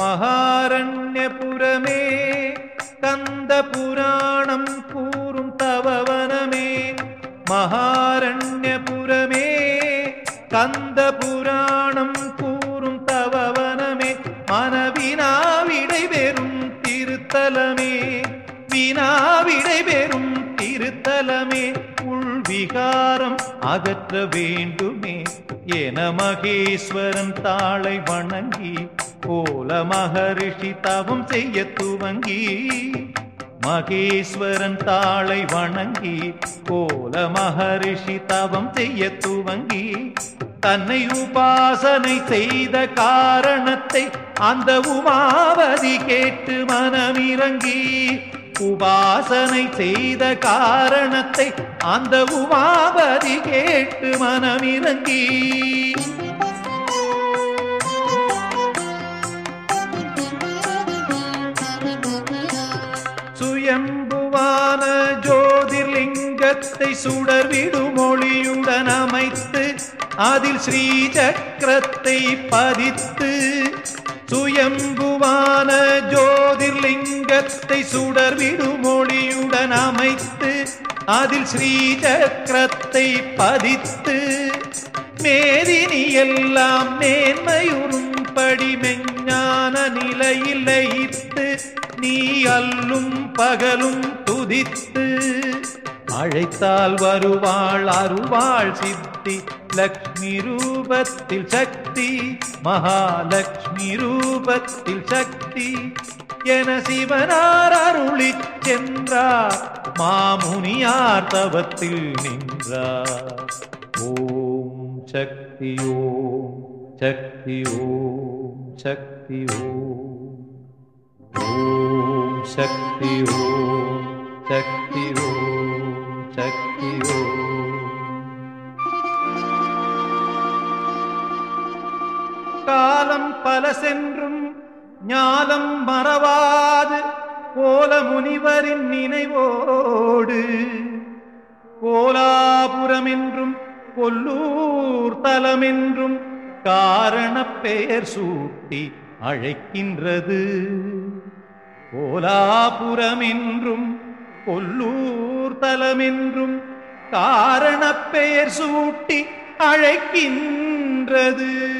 மகாரண்யபுரமே கந்த புராணம் கூறும் தவவனமே மகாரண்யபுரமே கந்த புராணம் கூறும் தவவனமே மனவினாவிடை பெறும் திருத்தலமே வினாவிடை பெறும் திருத்தலமே உள்விகாரம் அகற்ற வேண்டுமே என மகேஸ்வரன் தாளை வணங்கி கோல மகரிஷி தவம் செய்ய துவங்கி மகேஸ்வரன் தாளை வணங்கி கோல மகரிஷி தவம் செய்ய துவங்கி தன்னை உபாசனை செய்த காரணத்தை அந்த உமாவதி கேட்டு மனமிறங்கி உபாசனை செய்த காரணத்தை அந்த உமாவதி கேட்டு மனமிறங்கி சுயம்புவான ஜோதிர்லிங்கத்தை சுடர்விடும் மொழியுடன் அமைத்து அதில் ஸ்ரீ சக்கரத்தை பதித்து சுயம்புவான ஜோதிர்லிங்கத்தை சுடர்விடும் மொழியுடன் அமைத்து அதில் ஸ்ரீ சக்கரத்தை பதித்து மேதினி எல்லாம் மேன்மையுறும்படி மெஞ்ஞான நிலையில் லயித்து நீ அல்லும் பகலும் துதித்து அழைத்தால் வருவாள் அருவாள் சித்தி லக்ஷ்மி ரூபத்தில் சக்தி மகாலட்சுமி ரூபத்தில் சக்தி என சிவனார் அருளிச் சென்றார் மாமுனியார் தவத்தில் நின்றார் ஓம் சக்தி ஓம் சக்தி ஓம் சக்தி ஓம் ஓம் சக்தி ஓம் சக்தி ஓம் சக்தி ஓம் காலம் பல சென்றும் ஞானம் மறவாது கோல முனிவரின் நினைவோடு கோலாபுரம் என்றும் கொல்லூர் தலம் என்றும் காரண பெயர் சூட்டி அழைக்கின்றது கோலாபுரம் என்றும் கொல்லூர் தலம் என்றும் காரண பெயர் சூட்டி அழைக்கின்றது